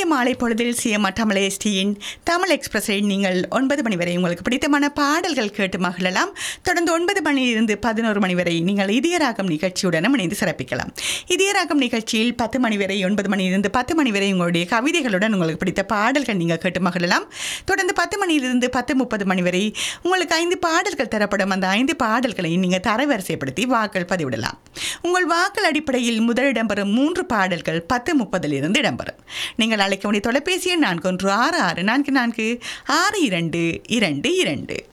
இனிய மாலை பொழுதில் சிஎம் தமிழ் எஸ்டியின் தமிழ் எக்ஸ்பிரஸில் நீங்கள் ஒன்பது மணி வரை உங்களுக்கு பிடித்தமான பாடல்கள் கேட்டு மகிழலாம் தொடர்ந்து ஒன்பது மணியிலிருந்து பதினோரு மணி வரை நீங்கள் இதயராகம் நிகழ்ச்சியுடனும் இணைந்து சிறப்பிக்கலாம் இதயராகம் நிகழ்ச்சியில் பத்து மணி வரை ஒன்பது மணியிலிருந்து பத்து மணி வரை உங்களுடைய கவிதைகளுடன் உங்களுக்கு பிடித்த பாடல்கள் நீங்கள் கேட்டு மகிழலாம் தொடர்ந்து பத்து மணியிலிருந்து பத்து முப்பது மணி வரை உங்களுக்கு ஐந்து பாடல்கள் தரப்படும் அந்த ஐந்து பாடல்களை நீங்கள் தரவரிசைப்படுத்தி வாக்கள் பதிவிடலாம் உங்கள் வாக்கள் அடிப்படையில் முதலிடம் பெறும் மூன்று பாடல்கள் பத்து முப்பதிலிருந்து இடம்பெறும் நீங்கள் அழைக்க வேண்டிய தொலைபேசி எண் நான்கு ஒன்று ஆறு ஆறு நான்கு நான்கு ஆறு இரண்டு இரண்டு இரண்டு